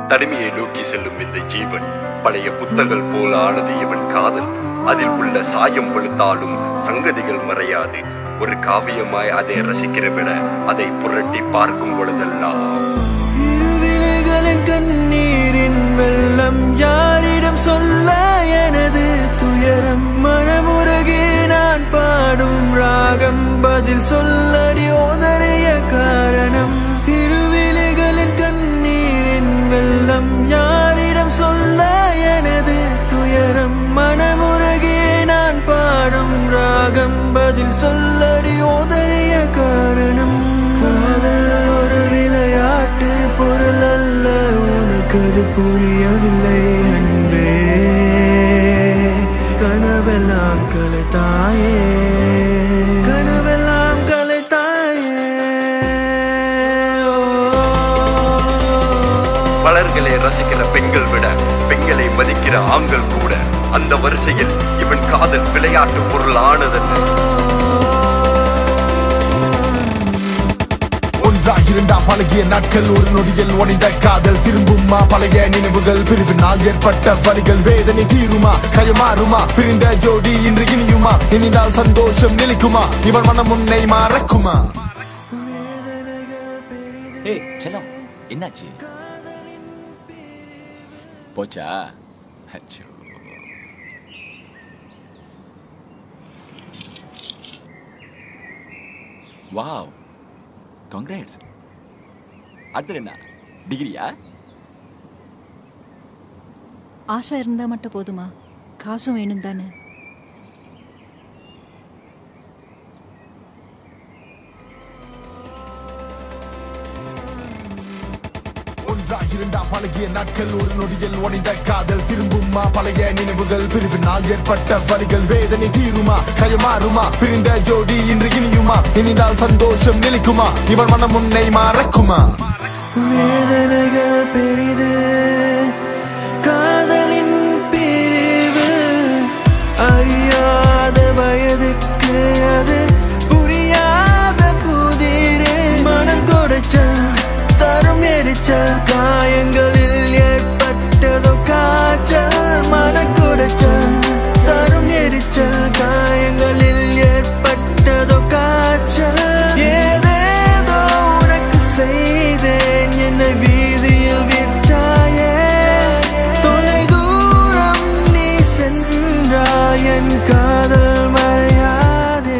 தனிமையை நோக்கி செல்லும் இந்த ஜீவன் பழைய புத்தங்கள் போல ஆனது இவன் காதல் அதில் உள்ள சாயம் வெளுத்தாலும் சங்கதிகள் மறையாது ஒரு காவியமாய் அதை ரசிக்கிற விட அதை புரட்டி பார்க்கும் பொழுதெல்லாம் இருவிழிகளின் கண்ணீரின் வெள்ளம் யாரிடம் சொல்ல எனது துயரம் மனமுருகே நான் பாடும் ராகம் பதில் சொல்லடி ஓதறிய காரணம் இருவிழிகளின் கண்ணீரின் வெள்ளம் யாரிடம் சொல்ல எனது துயரம் மனமுருகே நான் பாடும் ராகம் பதில் சொல்லடி ஓதறிய காரணம் காதல் ஒரு விளையாட்டு பொருள் அல்ல உனக்கு அது புரியவில்லை அன்பே கனவெல்லாம் கலைத்தாயே கனவெல்லாம் கலைத்தாயே ஓ. மலர்களை ரசிக்கிற பெண்கள் விட பெண்களை மதிக்கிற ஆண்கள் கூட அந்த வரிசையில் இவன் காதல் விளையாட்டு பொருள் ஆனதென்ன ஒன்றா இரண்டா பழகிய நாட்கள் ஒரு நொடியில் உடைந்த காதல் திரும்புமா பழைய நினைவுகள் பிரிவினால் ஏற்பட்ட வலிகள் வேதனை தீருமா கயமாறுமா பிரிந்த ஜோடி இன்று இனியுமா இனினால் சந்தோஷம் நிலைக்குமா இவன் மனம் உன்னை மறக்குமா ஏய் செல்லம் என்னாச்சு போச்சா அச்சோ வாவ் காங்கிரேட்ஸ் அடுத்தது என்ன டிகிரியா ஆசை இருந்தா மட்டும் போதுமா காசும் வேணும் தானே ஒன்றா இரண்டா பழகிய நாட்கள் ஒரு நொடியில் உடைந்த காதல் திரும்புமா பழைய நினைவுகள் பிரிவினால் ஏற்பட்ட வலிகள் வேதனை தீருமா கயமாறுமா பிரிந்த ஜோடி இன்று இனியுமா இனினால் சந்தோஷம் நிலைக்குமா இவன் மனம் உன்னை மறக்குமா வேதனைகள் பெரிது காதலின் பிரிவு அறியாத வயதுக்கு அது புரியாத புதிரே மனம் கொடைச்சல் தரும் எரிச்சல் காயங்களில் ஏற்பட்டதோ காய்ச்சல் மனம் கொடைச்சல் தரும் எரிச்சல் காயங்களில் ஏற்பட்டதோ காய்ச்சல் ஏதேதோ உனக்கு செய்தேன் என்னை வீதியில் விட்டாயே தொலை தூரம் நீ சென்றாய் என் காதல் மறையாதே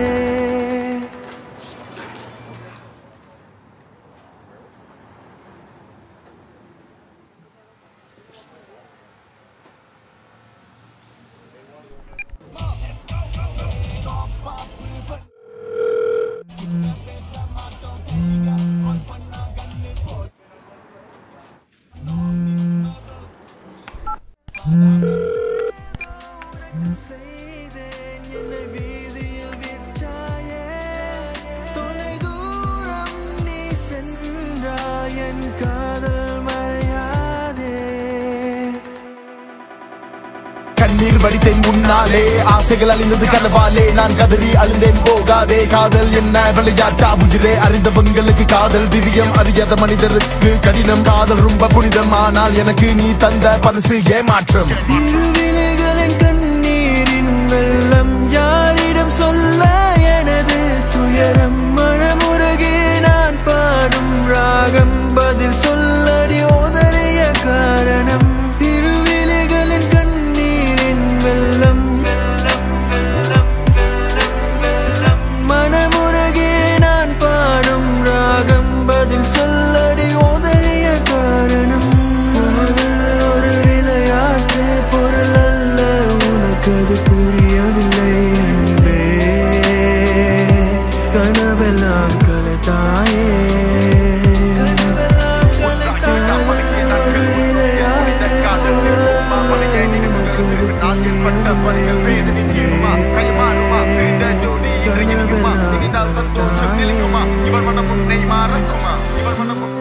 செய்தேன் என்னை வீதியில் விட்டாயே தொலை தூரம் நீ சென்றாய் என் காதல் மறையாதே கண்ணீர் வடித்தேன் முன்னாலே ஆசைகள் அழிந்தது கனவாலே நான் கதறி அழுந்தேன் போகாதே காதல் என்ன விளையாட்டா உயிரே அறிந்தவங்களுக்கு காதல் திவ்யம் அறியாத மனிதருக்கு கடினம் காதல் ரொம்ப புனிதம் ஆனால் எனக்கு நீ தந்த பரிசு ஏமாற்றம் இருவிழிகளின் கண்ணீரின் வெள்ளம் யாரிடம் சொல்ல எனது துயரம் மனமுருகே நான் பாடும் ராகம் பதில் சொல்லடி ஓதறிய காரணம் இருவிழிகளின் கண்ணீரின் வெள்ளம் வெள்ளம் வெள்ளம் வெள்ளம் வெள்ளம் மனமுருகே நான் பாடும் ராகம் பதில் சொல்லடி ஓதறிய காரணம் காதல் ஒரு விளையாட்டு பொருள் அல்ல உனக்கு அது புரியவில்லை அன்பே கனவெல்லாம் கலைத்தாயே கனவெல்லாம் கலைத்தாயே ஒரு விளையாட்டு பொருள் அல்ல உனக்கு அது புரியவில்லை அன்பே கனவெல்லாம் கலைத்தாயே